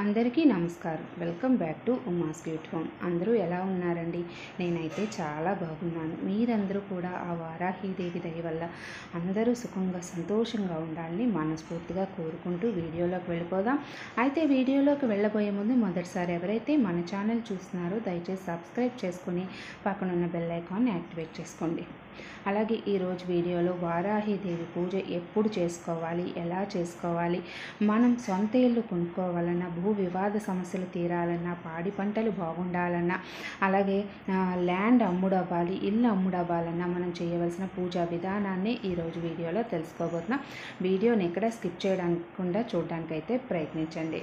అందరికీ నమస్కారం welcome back to Uma's cute home అందరూ ఎలా ఉన్నారండి నేనైతే చాలా బాగున్నాను మీరందరూ కూడా ఆ వారాహీదేవి దయ వల్ల అందరూ సుఖంగా సంతోషంగా ఉండాలని మనస్ఫూర్తిగా కోరుకుంటూ వీడియోలోకి వెళ్ళిపోదాం అయితే వీడియోలోకి వెళ్ళబోయే ముందు మొదటిసారి ఎవరైతే మన ఛానల్ చూస్తున్నారో దయచేసి సబ్స్క్రైబ్ చేసుకుని పక్కనున్న బెల్ ఐకాన్ని యాక్టివేట్ చేసుకోండి అలాగే ఈరోజు వీడియోలో వారాహిదేవి పూజ ఎప్పుడు చేసుకోవాలి ఎలా చేసుకోవాలి మనం సొంత ఇల్లు కొనుక్కోవాలన్నా భూ వివాద సమస్యలు తీరాలన్నా పాడి పంటలు బాగుండాలన్నా అలాగే ఆ, ల్యాండ్ అమ్ముడవ్వాలి ఇల్లు అమ్ముడవ్వాలన్నా మనం చేయవలసిన పూజా విధానాన్ని ఈరోజు వీడియోలో తెలుసుకోబోతున్నాం వీడియోని ఎక్కడ స్కిప్ చేయకుండా చూడడానికైతే ప్రయత్నించండి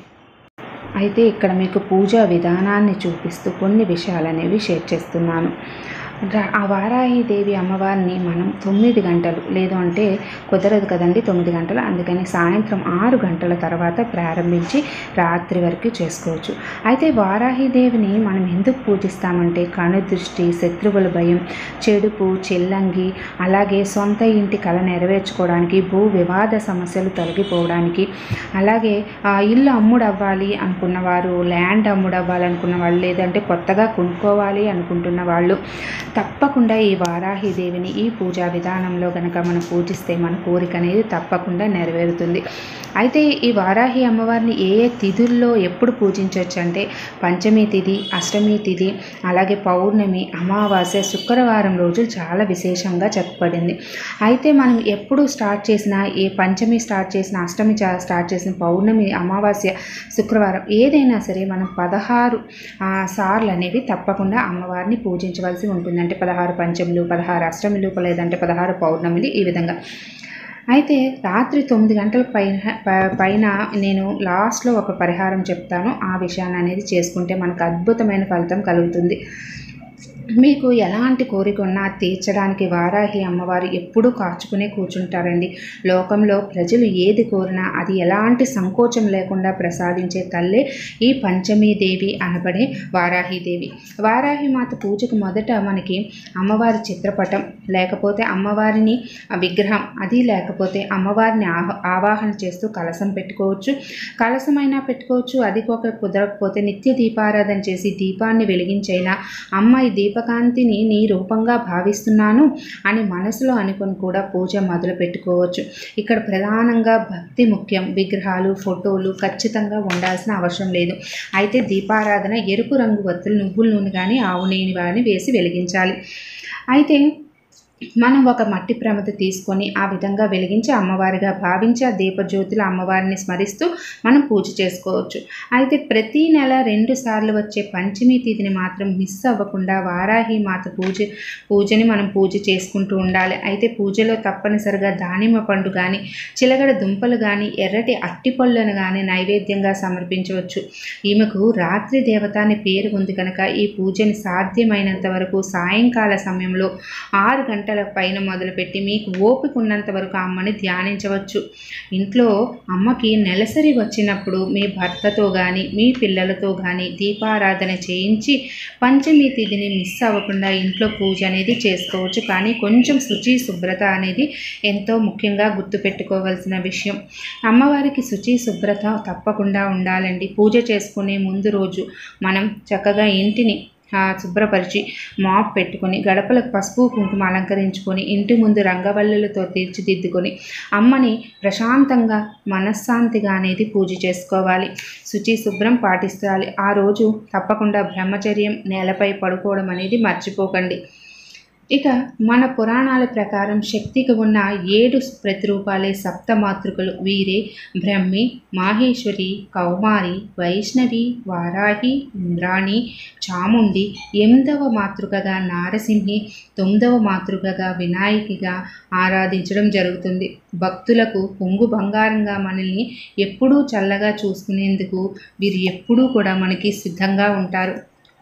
అయితే ఇక్కడ మీకు పూజా విధానాన్ని చూపిస్తూ కొన్ని విషయాలు అనేవి షేర్ చేస్తున్నాను రా- ఆ వారాహిదేవి అమ్మవారిని మనం తొమ్మిది గంటలు లేదు అంటే కుదరదు కదండి తొమ్మిది గంటలు అందుకని సాయంత్రం ఆరు గంటల తర్వాత ప్రారంభించి రాత్రి వరకు చేసుకోవచ్చు అయితే వారాహిదేవిని మనం ఎందుకు పూజిస్తామంటే కనుదృష్టి శత్రువుల భయం చెడుపు చెల్లంగి అలాగే సొంత ఇంటి కళ నెరవేర్చుకోవడానికి భూ వివాద సమస్యలు తొలగిపోవడానికి అలాగే ఆ, ఇల్లు అమ్ముడవ్వాలి అనుకున్న వారు ల్యాండ్ అమ్ముడవ్వాలి అనుకున్న వాళ్ళు లేదంటే కొత్తగా కొనుక్కోవాలి అనుకుంటున్న వాళ్ళు తప్పకుండా ఈ వారాహి దేవిని ఈ పూజా విధానంలో గనక మనం పూజిస్తే మన కోరిక అనేది తప్పకుండా నెరవేరుతుంది అయితే ఈ వారాహి అమ్మవారిని ఏ ఏ తిథుల్లో ఎప్పుడు పూజించవచ్చు అంటే పంచమి తిథి అష్టమి తిథి అలాగే పౌర్ణమి అమావాస్య శుక్రవారం రోజులు చాలా విశేషంగా చెప్పబడింది అయితే మనం ఎప్పుడు స్టార్ట్ చేసిన ఏ పంచమి స్టార్ట్ చేసిన అష్టమి చా- స్టార్ట్ చేసిన పౌర్ణమి అమావాస్య శుక్రవారం ఏదైనా సరే మనం పదహారు ఆ, సార్లు అనేవి తప్పకుండా అమ్మవారిని పూజించవలసి ఉంటుంది అంటే పదహారు పంచములు పదహారు అష్టములు లేదంటే పదహారు పౌర్ణమిలు ఈ విధంగా అయితే రాత్రి తొమ్మిది గంటల పైన ప- పైన నేను లాస్ట్లో ఒక పరిహారం చెప్తాను ఆ విషయాన్ని అనేది చేసుకుంటే మనకు అద్భుతమైన ఫలితం కలుగుతుంది మీకు ఎలాంటి కోరిక ఉన్నా తీర్చడానికి వారాహి అమ్మవారు ఎప్పుడూ కాచుకునే కూర్చుంటారండి లోకంలో ప్రజలు ఏది కోరినా అది ఎలాంటి సంకోచం లేకుండా ప్రసాదించే తల్లే ఈ పంచమీ దేవి అనబడే వారాహిదేవి వారాహి మాత పూజకు మొదట మనకి అమ్మవారి చిత్రపటం లేకపోతే అమ్మవారిని ఆ విగ్రహం అది లేకపోతే అమ్మవారిని ఆహ ఆవాహన చేస్తూ కలసం పెట్టుకోవచ్చు కలసమైనా పెట్టుకోవచ్చు అది ఒక కుదరకపోతే నిత్య దీపారాధన చేసి దీపాన్ని వెలిగించైనా అమ్మ ఈ దీపకాంతిని నీ రూపంగా భావిస్తున్నాను అని మనసులో అనుకొని కూడా పూజ మొదలు పెట్టుకోవచ్చు ఇక్కడ ప్రధానంగా భక్తి ముఖ్యం విగ్రహాలు ఫోటోలు ఖచ్చితంగా ఉండాల్సిన అవసరం లేదు అయితే దీపారాధన ఎరుపు రంగు వత్తులు నువ్వుల నూనె కానీ ఆవు నూనె కానీ వేసి వెలిగించాలి అయితే మనం ఒక మట్టి ప్రమిద తీసుకొని ఆ విధంగా వెలిగించి అమ్మవారిగా భావించి ఆ దీపజ్యోతిలో అమ్మవారిని స్మరిస్తూ మనం పూజ చేసుకోవచ్చు అయితే ప్రతి నెల రెండు సార్లు వచ్చే పంచమి తిథిని మాత్రం మిస్ అవ్వకుండా వారాహి మాత పూజ పూజని మనం పూజ చేసుకుంటూ ఉండాలి అయితే పూజలో తప్పనిసరిగా దానిమ్మ పండు కానీ చిలగడ దుంపలు కానీ ఎర్రటి అట్టి పళ్ళను కానీ నైవేద్యంగా సమర్పించవచ్చు ఈమెకు రాత్రి దేవత అని పేరు ఉంది కనుక ఈ పూజని సాధ్యమైనంత వరకు సాయంకాల సమయంలో ఆరు గంటల పైన మొదలుపెట్టి మీకు ఓపిక ఉన్నంత వరకు అమ్మని ధ్యానించవచ్చు ఇంట్లో అమ్మకి నెలసరి వచ్చినప్పుడు మీ భర్తతో కానీ మీ పిల్లలతో కానీ దీపారాధన చేయించి పంచమి తిథిని మిస్ అవ్వకుండా ఇంట్లో పూజ అనేది చేసుకోవచ్చు కానీ కొంచెం శుచి శుభ్రత అనేది ఎంతో ముఖ్యంగా గుర్తుపెట్టుకోవాల్సిన విషయం అమ్మవారికి శుచి శుభ్రత తప్పకుండా ఉండాలండి పూజ చేసుకునే ముందు రోజు మనం చక్కగా ఇంటిని ఆ, శుభ్రపరిచి మాప్ పెట్టుకొని గడపలకు పసుపు కుంకుమ అలంకరించుకొని ఇంటి ముందు రంగవల్లులతో తీర్చిదిద్దుకొని అమ్మని ప్రశాంతంగా మనశ్శాంతిగా అనేది పూజ చేసుకోవాలి శుచి శుభ్రం పాటిస్తాలి ఆ రోజు తప్పకుండా బ్రహ్మచర్యం నేలపై పడుకోవడం అనేది మర్చిపోకండి ఇక మన పురాణాల ప్రకారం శక్తికి ఉన్న ఏడు ప్రతిరూపాలే సప్తమాతృకలు వీరే బ్రహ్మి మాహేశ్వరి కౌమారి వైష్ణవి వారాహి ఇంద్రాణి చాముండి ఎనిమిదవ మాతృకగా నారసింహి తొమ్మిదవ మాతృకగా వినాయకిగా ఆరాధించడం జరుగుతుంది భక్తులకు పొంగు బంగారంగా మనల్ని ఎప్పుడూ చల్లగా చూసుకునేందుకు వీరు ఎప్పుడూ కూడా మనకి సిద్ధంగా ఉంటారు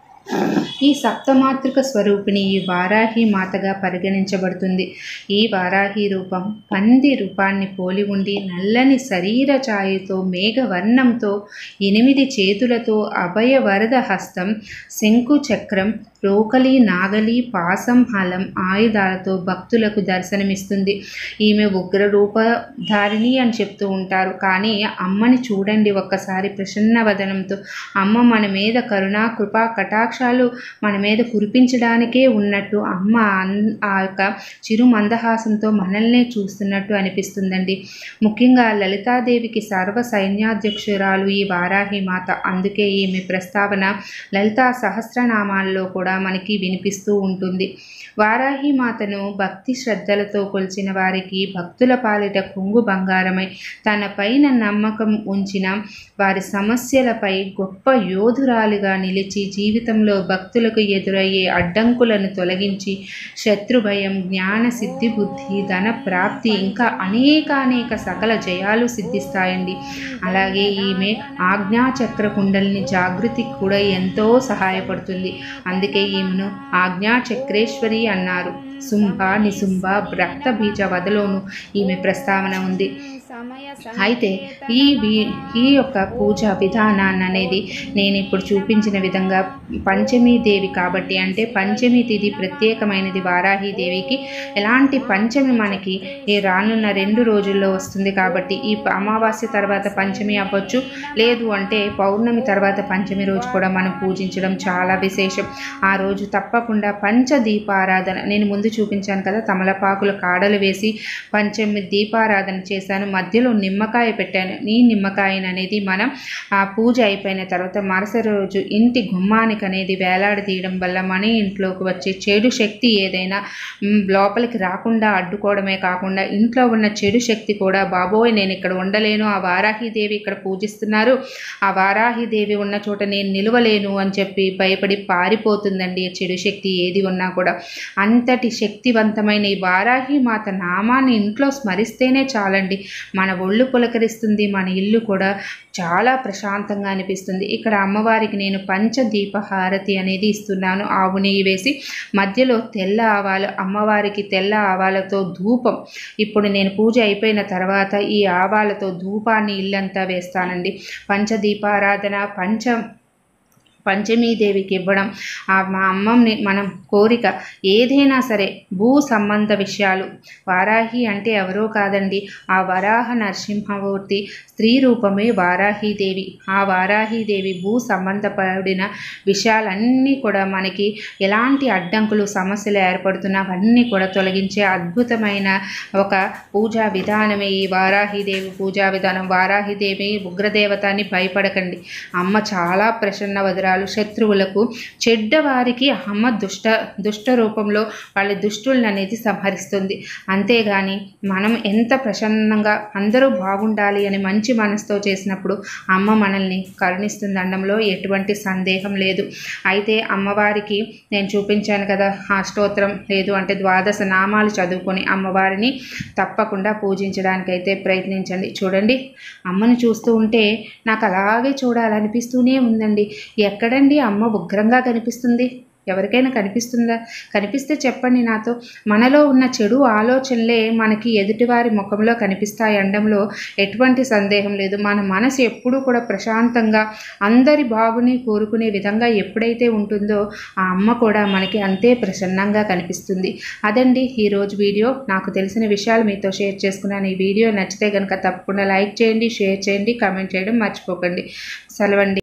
ఈ సప్తమాతృక స్వరూపిణి ఈ వారాహి మాతగా పరిగణించబడుతుంది ఈ వారాహి రూపం పంది రూపాన్ని పోలి ఉండి నల్లని శరీర ఛాయతో మేఘవర్ణంతో ఎనిమిది చేతులతో అభయ వరద హస్తం శంకు చక్రం రోకలి నాగలి పాసం హలం ఆయుధాలతో భక్తులకు దర్శనమిస్తుంది ఈమె ఉగ్ర రూపధారిణి అని చెప్తూ ఉంటారు కానీ అమ్మని చూడండి ఒక్కసారి ప్రసన్న వదనంతో అమ్మ మన మీద కరుణ కృపా కటాక్షాలు మన మీద కురిపించడానికే ఉన్నట్టు అమ్మ అన్- ఆ యొక్క చిరు మందహాసంతో మనల్నే చూస్తున్నట్టు అనిపిస్తుందండి ముఖ్యంగా లలితాదేవికి సర్వ సైన్యాధ్యక్షురాలు ఈ వారాహి మాత అందుకే ఈమె ప్రస్తావన లలితా సహస్రనామాల్లో కూడా మనకి వినిపిస్తూ ఉంటుంది వారాహి మాతను భక్తి శ్రద్ధలతో కొలిచిన వారికి భక్తుల పాలిట కొంగు బంగారమై తన పైన నమ్మకం ఉంచిన వారి సమస్యలపై గొప్ప యోధురాలుగా నిలిచి జీవితంలో భక్తులకు ఎదురయ్యే అడ్డంకులను తొలగించి శత్రుభయం జ్ఞాన సిద్ధి బుద్ధి ధన ప్రాప్తి ఇంకా అనేకానేక సకల జయాలు సిద్ధిస్తాయండి అలాగే ఈమె ఆజ్ఞాచక్ర కుండలిని జాగృతికి కూడా ఎంతో సహాయపడుతుంది అందుకే ఈమెను ఆజ్ఞాచక్రేశ్వరి అన్నారు శుంభ నిశుంభ రక్త బీజ వదలోను ఈమె ప్రస్తావన ఉంది అయితే ఈ వీ- ఈ యొక్క పూజా విధానాన్ని అనేది నేను ఇప్పుడు చూపించిన విధంగా పంచమీ దేవి కాబట్టి అంటే పంచమి తిథి ప్రత్యేకమైనది వారాహి దేవికి ఎలాంటి పంచమి మనకి ఈ రానున్న రెండు రోజుల్లో వస్తుంది కాబట్టి ఈ ప- అమావాస్య తర్వాత పంచమి అవ్వచ్చు లేదు అంటే పౌర్ణమి తర్వాత పంచమి రోజు కూడా మనం పూజించడం చాలా విశేషం ఆ రోజు తప్పకుండా పంచ దీపారాధన నేను ముందు చూపించాను కదా తమలపాకుల కాడలు వేసి పంచమి దీపారాధన చేశాను మధ్యలో నిమ్మకాయ పెట్టాను ఈ నిమ్మకాయను అనేది మనం ఆ పూజ అయిపోయిన తర్వాత మరుసటి రోజు ఇంటి గుమ్మానికి అనేది వేలాడదీయడం వల్ల మన ఇంట్లోకి వచ్చే చెడు శక్తి ఏదైనా మ్, లోపలికి రాకుండా అడ్డుకోవడమే కాకుండా ఇంట్లో ఉన్న చెడు శక్తి కూడా బాబోయ్ నేను ఇక్కడ ఉండలేను ఆ వారాహిదేవి ఇక్కడ పూజిస్తున్నారు ఆ వారాహిదేవి ఉన్న చోట నేను నిలవలేను అని చెప్పి భయపడి పారిపోతుందండి ఈ చెడు శక్తి ఏది ఉన్నా కూడా అంతటి శక్తివంతమైన ఈ వారాహి మాత నామాన్ని ఇంట్లో స్మరిస్తేనే చాలండి మన ఒళ్ళు పులకరిస్తుంది మన ఇల్లు కూడా చాలా ప్రశాంతంగా అనిపిస్తుంది ఇక్కడ అమ్మవారికి నేను పంచదీప హారతి అనేది ఇస్తున్నాను ఆవు నెయ్యి వేసి మధ్యలో తెల్ల ఆవాలు అమ్మవారికి తెల్ల ఆవాలతో ధూపం ఇప్పుడు నేను పూజ అయిపోయిన తర్వాత ఈ ఆవాలతో ధూపాన్ని ఇల్లంతా వేస్తానండి పంచదీపారాధన పంచ పంచమీదేవికి ఇవ్వడం ఆ మా అమ్మని మనం కోరిక ఏదైనా సరే భూ సంబంధ విషయాలు వారాహి అంటే ఎవరో కాదండి ఆ వరాహ నరసింహమూర్తి స్త్రీ రూపమే వారాహీదేవి ఆ వారాహీదేవి భూ సంబంధపడిన విషయాలన్నీ కూడా మనకి ఎలాంటి అడ్డంకులు సమస్యలు ఏర్పడుతున్నా అవన్నీ కూడా తొలగించే అద్భుతమైన ఒక పూజా విధానమే ఈ వారాహిదేవి పూజా విధానం వారాహిదేవి ఉగ్రదేవత అని భయపడకండి అమ్మ చాలా ప్రసన్న వదరాలు శత్రువులకు చెడ్డవారికి అమ్మ దుష్ట దుష్ట రూపంలో వాళ్ళ దుష్టులను అనేది సంహరిస్తుంది అంతేగాని మనం ఎంత ప్రసన్నంగా అందరూ బాగుండాలి అని మంచి మనసుతో చేసినప్పుడు అమ్మ మనల్ని కరుణిస్తుంది అనడంలో ఎటువంటి సందేహం లేదు అయితే అమ్మవారికి నేను చూపించాను కదా ఆ స్తోత్రం లేదు అంటే ద్వాదశ నామాలు చదువుకొని అమ్మవారిని తప్పకుండా పూజించడానికైతే ప్రయత్నించండి చూడండి అమ్మని చూస్తూ ఉంటే నాకు అలాగే చూడాలనిపిస్తూనే ఉందండి ఎక్కడండి అమ్మ ఉగ్రంగా కనిపిస్తుంది ఎవరికైనా కనిపిస్తుందా కనిపిస్తే చెప్పండి నాతో మనలో ఉన్న చెడు ఆలోచనలే మనకి ఎదుటివారి ముఖంలో కనిపిస్తాయి అనడంలో ఎటువంటి సందేహం లేదు మన మనసు ఎప్పుడూ కూడా ప్రశాంతంగా అందరి బాగుని కోరుకునే విధంగా ఎప్పుడైతే ఉంటుందో ఆ అమ్మ కూడా మనకి అంతే ప్రసన్నంగా కనిపిస్తుంది అదండి ఈరోజు వీడియో నాకు తెలిసిన విషయాలు మీతో షేర్ చేసుకున్నాను ఈ వీడియో నచ్చితే కనుక తప్పకుండా లైక్ చేయండి షేర్ చేయండి కామెంట్ చేయడం మర్చిపోకండి సెలవండి